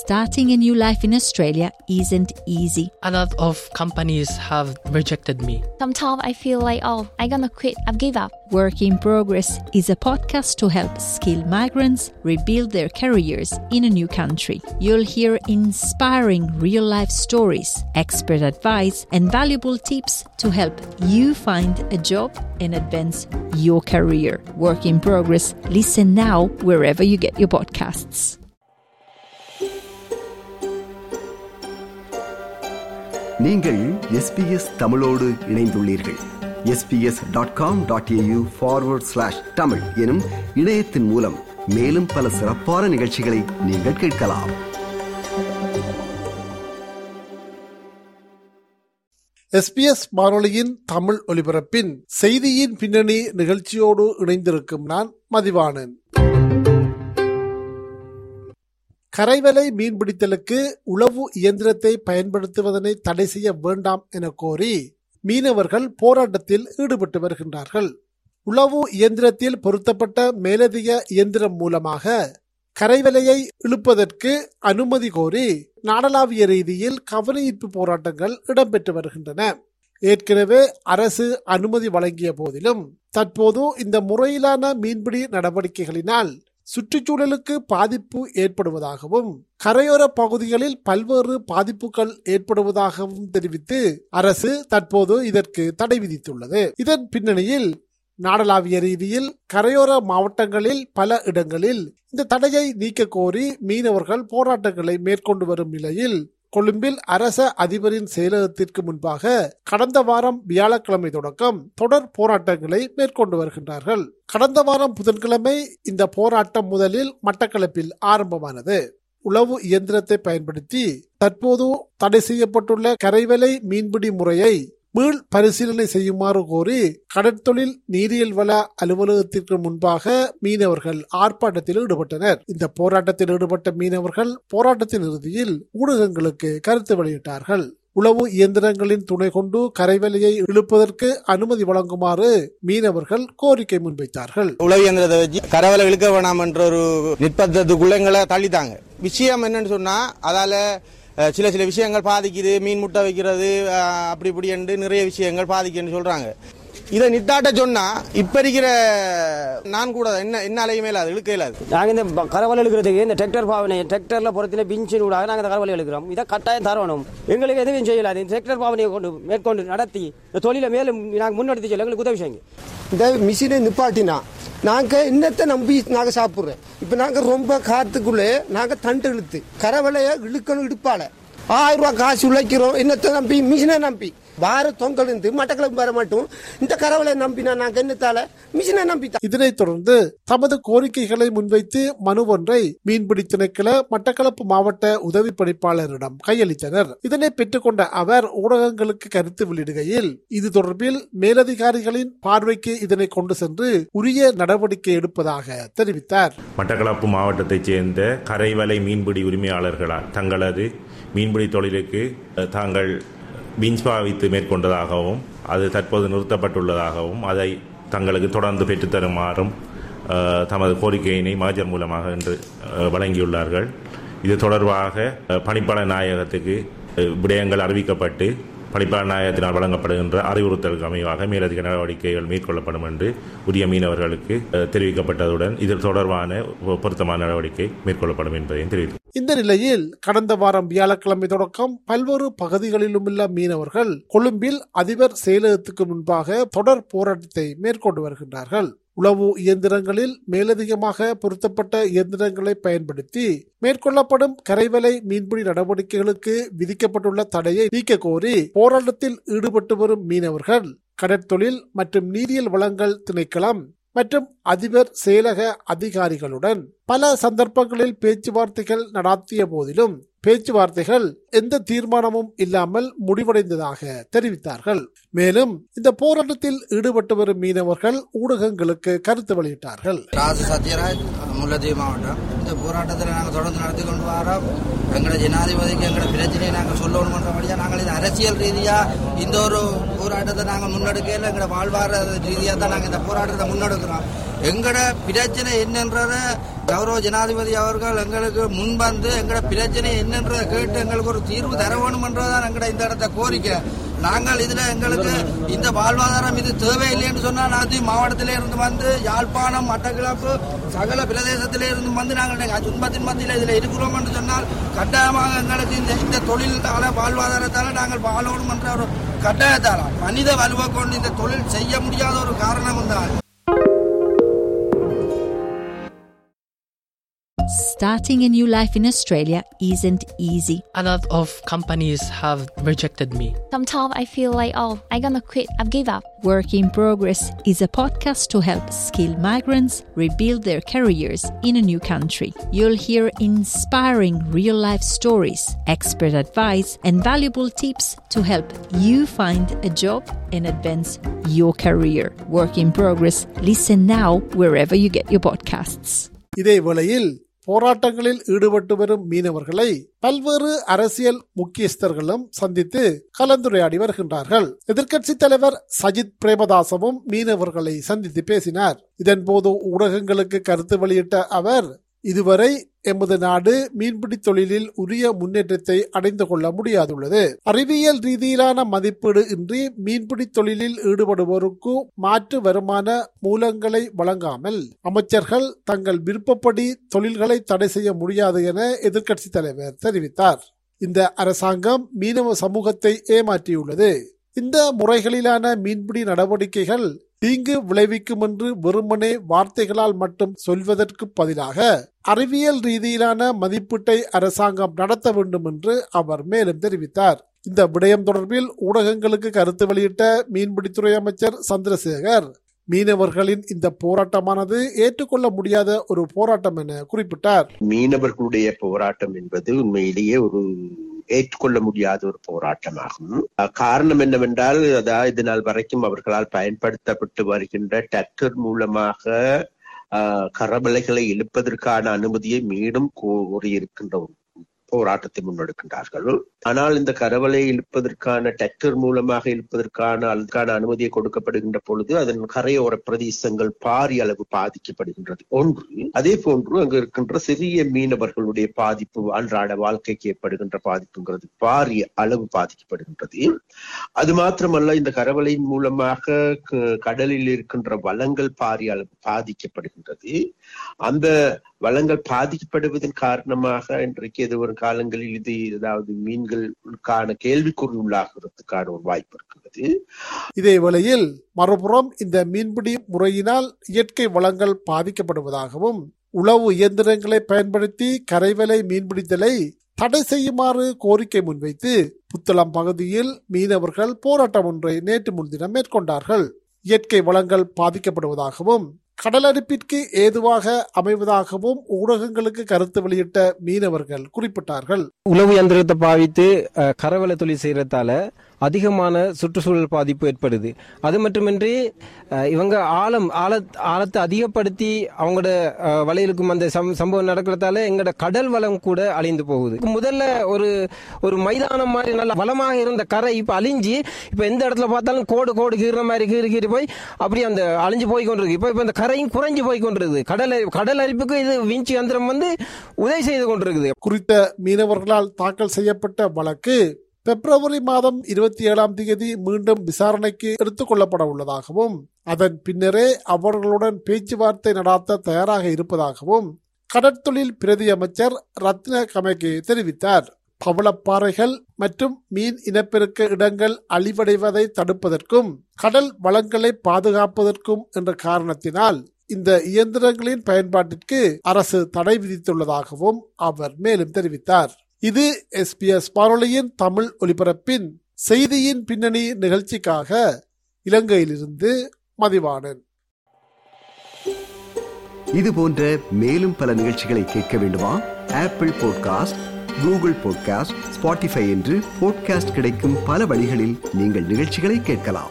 starting a new life in Australia isn't easy. A lot of companies have rejected me. Sometimes I feel like, oh, I'm gonna quit, I've give up. Work in Progress is a podcast to help skilled migrants rebuild their careers in a new country. You'll hear inspiring real life stories, expert advice, and valuable tips to help you find a job and advance your career. Work in Progress. Listen now wherever you get your podcasts. நீங்கள் SBS தமிழோடு இணைந்துள்ளீர்கள் SBS dot com dot AU forward slash Tamil எனும் இணையத்தின் மூலம் மேலும் பல சிறப்பான நிகழ்ச்சிகளை நீங்கள் கேட்கலாம் எஸ்பிஎஸ் வானொலியின் தமிழ் ஒலிபரப்பின் செய்தியின் பின்னணி நிகழ்ச்சியோடு இணைந்திருக்கும் நான் மதிவாணன் கரைவலை மீன்பிடித்தலுக்கு உளவு இயந்திரத்தை பயன்படுத்துவதனை தடை செய்ய வேண்டாம் என கோரி மீனவர்கள் போராட்டத்தில் ஈடுபட்டு வருகின்றார்கள் உளவு இயந்திரத்தில் பொருத்தப்பட்ட மேலதிக இயந்திரம் மூலமாக கரைவலையை இழுப்பதற்கு அனுமதி கோரி நாடளாவிய ரீதியில் கவனஈர்ப்பு போராட்டங்கள் இடம்பெற்று வருகின்றன ஏற்கனவே அரசு அனுமதி வழங்கிய போதிலும் தற்போது இந்த முறையிலான மீன்பிடி நடவடிக்கைகளினால் சுற்றுச்சூழலுக்கு பாதிப்பு ஏற்படுவதாகவும் கரையோர பகுதிகளில் பல்வேறு பாதிப்புகள் ஏற்படுவதாகவும் தெரிவித்து அரசு தற்போது இதற்கு தடை விதித்துள்ளது இதன் பின்னணியில் நாடளாவிய ரீதியில் கரையோர மாவட்டங்களில் பல இடங்களில் இந்த தடையை நீக்க கோரி மீனவர்கள் போராட்டங்களை மேற்கொண்டு வரும் நிலையில் கொழும்பில் அரச அதிபரின் செயலகத்திற்கு முன்பாக கடந்த வாரம் வியாழக்கிழமை தொடக்கம் தொடர் போராட்டங்களை மேற்கொண்டு வருகின்றார்கள் கடந்த வாரம் புதன்கிழமை இந்த போராட்டம் முதலில் மட்டக்களப்பில் ஆரம்பமானது உளவு இயந்திரத்தை பயன்படுத்தி தற்போது தடை செய்யப்பட்டுள்ள கரைவலை மீன்பிடி முறையை மீள் பரிசீலனை செய்யுமாறு கோரி கடற்தொழில் நீரியல் வள அலுவலகத்திற்கு முன்பாக மீனவர்கள் ஆர்ப்பாட்டத்தில் ஈடுபட்டனர் இந்த போராட்டத்தில் ஈடுபட்ட மீனவர்கள் போராட்டத்தின் இறுதியில் ஊடகங்களுக்கு கருத்து வெளியிட்டார்கள் உளவு இயந்திரங்களின் துணை கொண்டு கரைவலையை இழுப்பதற்கு அனுமதி வழங்குமாறு மீனவர்கள் கோரிக்கை முன்வைத்தார்கள் உளவு இயந்திரத்தை வச்சு கரவலை இழுக்க வேணாம் என்ற ஒரு நிர்பந்தத்துக்குள்ள எங்களை தள்ளித்தாங்க விஷயம் என்னன்னு சொன்னா அதால அஹ், சில சில விஷயங்கள் பாதிக்குது மீன் முட்டை வைக்கிறது அஹ், அப்படி இப்படி என்று நிறைய விஷயங்கள் பாதிக்குன்னு சொல்றாங்க இதை நித்தாட்ட சொன்னா இப்ப இருக்கிற நான் கூட என்ன என்ன அலையுமே இல்லாது இழுக்க இல்லாது நாங்கள் இந்த ப- கரவலை எழுக்கிறதுக்கு இந்த டிராக்டர் பாவனை டிராக்டர்ல பொறுத்தின பிஞ்சின் கூட நாங்கள் இந்த கரவலை எழுக்கிறோம் இதை கட்டாயம் தரணும் எங்களுக்கு எதுவும் செய்யலாது இந்த டிராக்டர் பாவனையை கொண்டு மேற்கொண்டு நடத்தி இந்த தொழிலை மேலும் நாங்கள் முன்னெடுத்து செல்ல எங்களுக்கு உதவி செய்யுங்க இந்த மிஷினை நிப்பாட்டினா நாங்க இன்னத்தை நம்பி நாங்க சாப்பிடுறோம் இப்ப நாங்க ரொம்ப காத்துக்குள்ளே நாங்க தண்டு இழுத்து கரவலைய இழுக்கணும் இடுப்பால ஆயிரம் ரூபாய் காசு உழைக்கிறோம் இன்னத்தை நம்பி மிஷினை நம்பி வார தொங்கல் இருந்து மட்டக்களப்பு வர மட்டும் இந்த கரவலை நம்பினா நாங்க என்னத்தால மிஷினை நம்பி இதனைத் தொடர்ந்து தமது கோரிக்கைகளை முன்வைத்து மனு ஒன்றை மீன்பிடி திணைக்கள மட்டக்களப்பு மாவட்ட உதவி பணிப்பாளரிடம் கையளித்தனர் இதனை பெற்றுக்கொண்ட அவர் ஊடகங்களுக்கு கருத்து வெளியிடுகையில் இது தொடர்பில் மேலதிகாரிகளின் பார்வைக்கு இதனை கொண்டு சென்று உரிய நடவடிக்கை எடுப்பதாக தெரிவித்தார் மட்டக்களப்பு மாவட்டத்தைச் சேர்ந்த கரைவலை மீன்பிடி உரிமையாளர்களால் தங்களது மீன்பிடி தொழிலுக்கு அஹ், தாங்கள் பீன்ஸ் பாவித்து மேற்கொண்டதாகவும் அது தற்போது நிறுத்தப்பட்டுள்ளதாகவும் அதை தங்களுக்கு தொடர்ந்து பெற்றுத்தருமாறும் அஹ், தமது கோரிக்கையினை மாஜர் மூலமாக இன்று அஹ், வழங்கியுள்ளார்கள் இது தொடர்பாக அஹ், பணிப்பாளர் நாயகத்துக்கு அஹ், விடயங்கள் அறிவிக்கப்பட்டு பணிப்பாளர் நாயகத்தினால் வழங்கப்படுகின்ற அறிவுறுத்தலுக்கு அமைவாக மேலதிக நடவடிக்கைகள் மேற்கொள்ளப்படும் என்று உரிய மீனவர்களுக்கு அஹ், தெரிவிக்கப்பட்டதுடன் இது தொடர்பான பொருத்தமான நடவடிக்கை மேற்கொள்ளப்படும் என்பதையும் தெரிவித்துள்ளது இந்த நிலையில் கடந்த வாரம் வியாழக்கிழமை தொடக்கம் பல்வேறு பகுதிகளிலும் உள்ள மீனவர்கள் கொழும்பில் அதிபர் செயலகத்துக்கு முன்பாக தொடர் போராட்டத்தை மேற்கொண்டு வருகின்றார்கள் உளவு இயந்திரங்களில் மேலதிகமாக பொருத்தப்பட்ட இயந்திரங்களை பயன்படுத்தி மேற்கொள்ளப்படும் கரைவலை மீன்பிடி நடவடிக்கைகளுக்கு விதிக்கப்பட்டுள்ள தடையை நீக்க கோரி போராட்டத்தில் ஈடுபட்டு வரும் மீனவர்கள் கடற்தொழில் மற்றும் நீரியல் வளங்கள் திணைக்களம் மற்றும் அதிபர் செயலக அதிகாரிகளுடன் பல சந்தர்ப்பங்களில் பேச்சுவார்த்தைகள் நடாத்திய போதிலும் பேச்சுவார்த்தைகள் எந்த தீர்மானமும் இல்லாமல் முடிவடைந்ததாக தெரிவித்தார்கள் மேலும் இந்த போராட்டத்தில் ஈடுபட்டு வரும் மீனவர்கள் ஊடகங்களுக்கு கருத்து வெளியிட்டார்கள் ராஜ சத்யராஜ் முல்லத்தீவு மாவட்டம் இந்த போராட்டத்தில் நாங்கள் தொடர்ந்து நடத்தி கொண்டு வரோம் எங்களோட ஜனாதிபதிக்கு எங்களோட பிரச்சனையை நாங்கள் சொல்லணுமன்றபடியாக நாங்கள் இது அரசியல் ரீதியாக இந்த ஒரு போராட்டத்தை நாங்கள் முன்னெடுக்கையில் எங்களோட வாழ்வாதார ரீதியாக தான் நாங்கள் இந்த போராட்டத்தை முன்னெடுக்கிறோம் எங்கட பிரச்சனை என்னன்றத கௌரவ ஜனாதிபதி அவர்கள் எங்களுக்கு முன்வந்து எங்கட பிரச்சனை என்னன்றதை கேட்டு எங்களுக்கு ஒரு தீர்வு தர வேணும்ன்றதான் எங்கட இந்த இடத்த கோரிக்கை நாங்கள் இதுல எங்களுக்கு இந்த வாழ்வாதாரம் இது தேவையில்லைன்னு சொன்னா நாத்தி மாவட்டத்தில இருந்து வந்து யாழ்ப்பாணம் மட்டக்கிழப்பு சகல பிரதேசத்தில இருந்து வந்து நாங்கள் துன்பத்தின் மத்தியில் இதுல இருக்கிறோம் என்று சொன்னால் கட்டாயமாக எங்களுக்கு இந்த இந்த தொழிலால வாழ்வாதாரத்தால நாங்கள் வாழணும் என்ற ஒரு கட்டாயத்தால மனித வலுவை கொண்டு இந்த தொழில் செய்ய முடியாத ஒரு காரணம் தான் Starting a new life in Australia isn't easy. A lot of companies have rejected me. Sometimes I feel like, oh, I'm gonna quit. I've give up. Work in Progress is a podcast to help skilled migrants rebuild their careers in a new country. You'll hear inspiring real life stories, expert advice, and valuable tips to help you find a job and advance your career. Work in Progress. Listen now wherever you get your podcasts. இதே வேளையில் போராட்டங்களில் ஈடுபட்டு வரும் மீனவர்களை பல்வேறு அரசியல் முக்கியஸ்தர்களும் சந்தித்து கலந்துரையாடி வருகின்றார்கள் எதிர்க்கட்சி தலைவர் சஜித் பிரேமதாசவும் மீனவர்களை சந்தித்து பேசினார் இதன்போது ஊடகங்களுக்கு கருத்து வெளியிட்ட அவர் இதுவரை எமது நாடு மீன்பிடி தொழிலில் உரிய முன்னேற்றத்தை அடைந்து கொள்ள முடியாதுள்ளது அறிவியல் ரீதியிலான மதிப்பீடு இன்றி மீன்பிடி தொழிலில் ஈடுபடுவோருக்கு மாற்று வருமான மூலங்களை வழங்காமல் அமைச்சர்கள் தங்கள் விருப்பப்படி தொழில்களை தடை செய்ய முடியாது என எதிர்க்கட்சி தலைவர் தெரிவித்தார் இந்த அரசாங்கம் மீனவ சமூகத்தை ஏமாற்றியுள்ளது இந்த முறைகளிலான மீன்பிடி நடவடிக்கைகள் தீங்கு விளைவிக்கும் என்று வெறுமனே வார்த்தைகளால் மட்டும் சொல்வதற்கு பதிலாக அறிவியல் ரீதியிலான மதிப்பீட்டை அரசாங்கம் நடத்த வேண்டும் என்று அவர் மேலும் தெரிவித்தார் இந்த விடயம் தொடர்பில் ஊடகங்களுக்கு கருத்து வெளியிட்ட மீன்பிடித்துறை அமைச்சர் சந்திரசேகர் மீனவர்களின் இந்த போராட்டமானது ஏற்றுக்கொள்ள முடியாத ஒரு போராட்டம் என குறிப்பிட்டார் மீனவர்களுடைய போராட்டம் என்பது உண்மையிலேயே ஒரு ஏற்றுக்கொள்ள முடியாத ஒரு போராட்டமாகும் காரணம் என்னவென்றால் அதாவது இது நாள் வரைக்கும் அவர்களால் பயன்படுத்தப்பட்டு வருகின்ற டிராக்டர் மூலமாக கரவலைகளை இழுப்பதற்கான அனுமதியை மீண்டும் கோரியிருக்கின்ற ஒரு போராட்டத்தை முன்னெடுக்கின்றார்கள் ஆனால் இந்த கரவலை இழுப்பதற்கான டிராக்டர் மூலமாக இழுப்பதற்கான அதற்கான அனுமதியை கொடுக்கப்படுகின்ற பொழுது அதன் கரையோர பிரதேசங்கள் பாரிய அளவு பாதிக்கப்படுகின்றது ஒன்று அதே போன்று அங்கு இருக்கின்ற சிறிய மீனவர்களுடைய பாதிப்பு அன்றாட வாழ்க்கைக்கு ஏற்படுகின்ற பாதிப்புங்கிறது பாரிய அளவு பாதிக்கப்படுகின்றது அது மாத்திரமல்ல இந்த கரவலையின் மூலமாக கடலில் இருக்கின்ற வளங்கள் பாரிய அளவு பாதிக்கப்படுகின்றது அந்த வளங்கள் பாதிக்கப்படுவதன் காரணமாக இன்றைக்கு எது ஒரு காலங்களில் இது ஏதாவது மீன்களுக்கான கேள்விக்குறி உள்ளாகிறதுக்கான ஒரு வாய்ப்பு இருக்கிறது இதே வேளையில் மறுபுறம் இந்த மீன்பிடி முறையினால் இயற்கை வளங்கள் பாதிக்கப்படுவதாகவும் உளவு இயந்திரங்களை பயன்படுத்தி கரைவலை மீன்பிடித்தலை தடை செய்யுமாறு கோரிக்கை முன்வைத்து புத்தளம் பகுதியில் மீனவர்கள் போராட்டம் ஒன்றை நேற்று முன்தினம் மேற்கொண்டார்கள் இயற்கை வளங்கள் பாதிக்கப்படுவதாகவும் கடலரிப்பிற்கு ஏதுவாக அமைவதாகவும் ஊடகங்களுக்கு கருத்து வெளியிட்ட மீனவர்கள் குறிப்பிட்டார்கள் உளவு இயந்திரத்தை பாவித்து கரவலை தொழில் செய்யறதால அதிகமான சுற்றுச்சூழல் பாதிப்பு ஏற்படுது அது மட்டுமின்றி இவங்க ஆழம் ஆழ ஆழத்தை அதிகப்படுத்தி அவங்களோட வலையிலுக்கும் அந்த சம்பவம் நடக்கிறதால எங்களோட கடல் வளம் கூட அழிந்து போகுது முதல்ல ஒரு ஒரு மைதானம் மாதிரி நல்ல வளமாக இருந்த கரை இப்ப அழிஞ்சு இப்ப எந்த இடத்துல பார்த்தாலும் கோடு கோடு கீற மாதிரி கீறி கீறி போய் அப்படி அந்த அழிஞ்சு போய் கொண்டிருக்கு இப்ப இப்ப இந்த கரையும் குறைஞ்சு போய் கொண்டிருக்குது கடல் கடல் அரிப்புக்கு இது விஞ்சி யந்திரம் வந்து உதவி செய்து கொண்டிருக்குது குறித்த மீனவர்களால் தாக்கல் செய்யப்பட்ட வழக்கு பிப்ரவரி மாதம் இருபத்தி ஏழாம் தேதி மீண்டும் விசாரணைக்கு எடுத்துக் கொள்ளப்பட உள்ளதாகவும் அதன் பின்னரே அவர்களுடன் பேச்சுவார்த்தை நடாத்த தயாராக இருப்பதாகவும் கடற்தொழில் பிரதி அமைச்சர் ரத்ன கமகே தெரிவித்தார் பவளப்பாறைகள் மற்றும் மீன் இனப்பெருக்க இடங்கள் அழிவடைவதை தடுப்பதற்கும் கடல் வளங்களை பாதுகாப்பதற்கும் என்ற காரணத்தினால் இந்த இயந்திரங்களின் பயன்பாட்டிற்கு அரசு தடை விதித்துள்ளதாகவும் அவர் மேலும் தெரிவித்தார் இது எஸ்பிஎஸ் வானொலியின் தமிழ் ஒலிபரப்பின் செய்தியின் பின்னணி நிகழ்ச்சிக்காக இலங்கையிலிருந்து மதிவாணன் இது போன்ற மேலும் பல நிகழ்ச்சிகளை கேட்க வேண்டுமா Apple podcast Google podcast Spotify என்று பாட்காஸ்ட் கிடைக்கும் பல வழிகளில் நீங்கள் நிகழ்ச்சிகளை கேட்கலாம்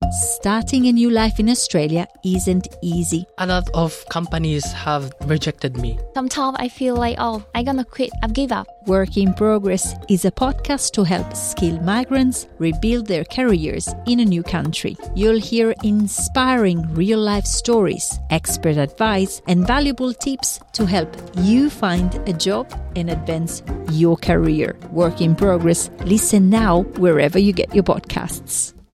Starting a new life in Australia isn't easy. A lot of companies have rejected me. Sometimes I feel like, oh, I'm gonna quit. I've give up. Work in Progress is a podcast to help skilled migrants rebuild their careers in a new country. You'll hear inspiring real life stories, expert advice, and valuable tips to help you find a job and advance your career. Work in Progress. Listen now wherever you get your podcasts.